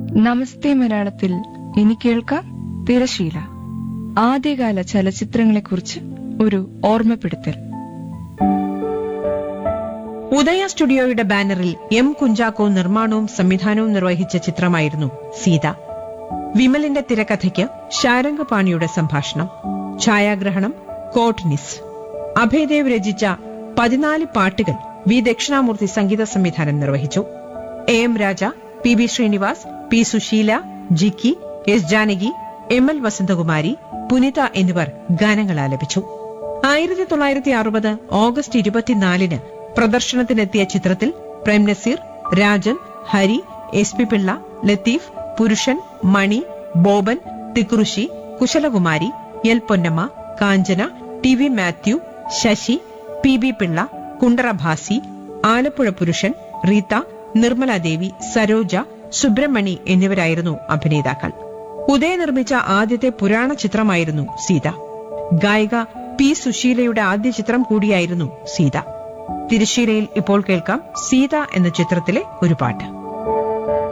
നമസ്തേ മലയാളത്തിൽ ഇനി കേൾക്കാം തിരശീല ആദ്യകാല ചലച്ചിത്രങ്ങളെക്കുറിച്ച് ഒരു ഓർമ്മപ്പെടുത്തൽ ഉദയ സ്റ്റുഡിയോയുടെ ബാനറിൽ എം കുഞ്ചാക്കോ നിർമ്മാണവും സംവിധാനവും നിർവഹിച്ച ചിത്രമായിരുന്നു സീത വിമലിന്റെ തിരക്കഥയ്ക്ക് ശാരംഗപാണിയുടെ സംഭാഷണം ഛായാഗ്രഹണം കോട്നിസ് അഭയദേവ് രചിച്ച പതിനാല് പാട്ടുകൾ വി ദക്ഷിണാമൂർത്തി സംഗീത സംവിധാനം നിർവഹിച്ചു A M Raja P B Srinivas P Susheela Jikki S Janaki M L Vasanthakumari Punitha എന്നിവർ ഗാനങ്ങൾ ആലപിച്ചു ആയിരത്തി തൊള്ളായിരത്തി അറുപത് ഓഗസ്റ്റ് ഇരുപത്തിനാലിന് പ്രദർശനത്തിനെത്തിയ ചിത്രത്തിൽ Prem Nazir Rajan Hari S P Pillai Latheef Purushan Mani Boban Thikkurissy Kushalakumari L Ponnamma Kanchana T V Mathew Sasi P B Pillai Kundara Bhasi Alappuzha Purushan Reetha Nirmala Devi Saroja Subramani എന്നിവരായിരുന്നു അഭിനേതാക്കൾ ഉദയ നിർമ്മിച്ച ആദ്യത്തെ പുരാണ ചിത്രമായിരുന്നു സീത ഗായിക പി സുശീലയുടെ ആദ്യ ചിത്രം കൂടിയായിരുന്നു സീത തിരുശീലയിൽ ഇപ്പോൾ കേൾക്കാം സീത എന്ന ചിത്രത്തിലെ ഒരു പാട്ട്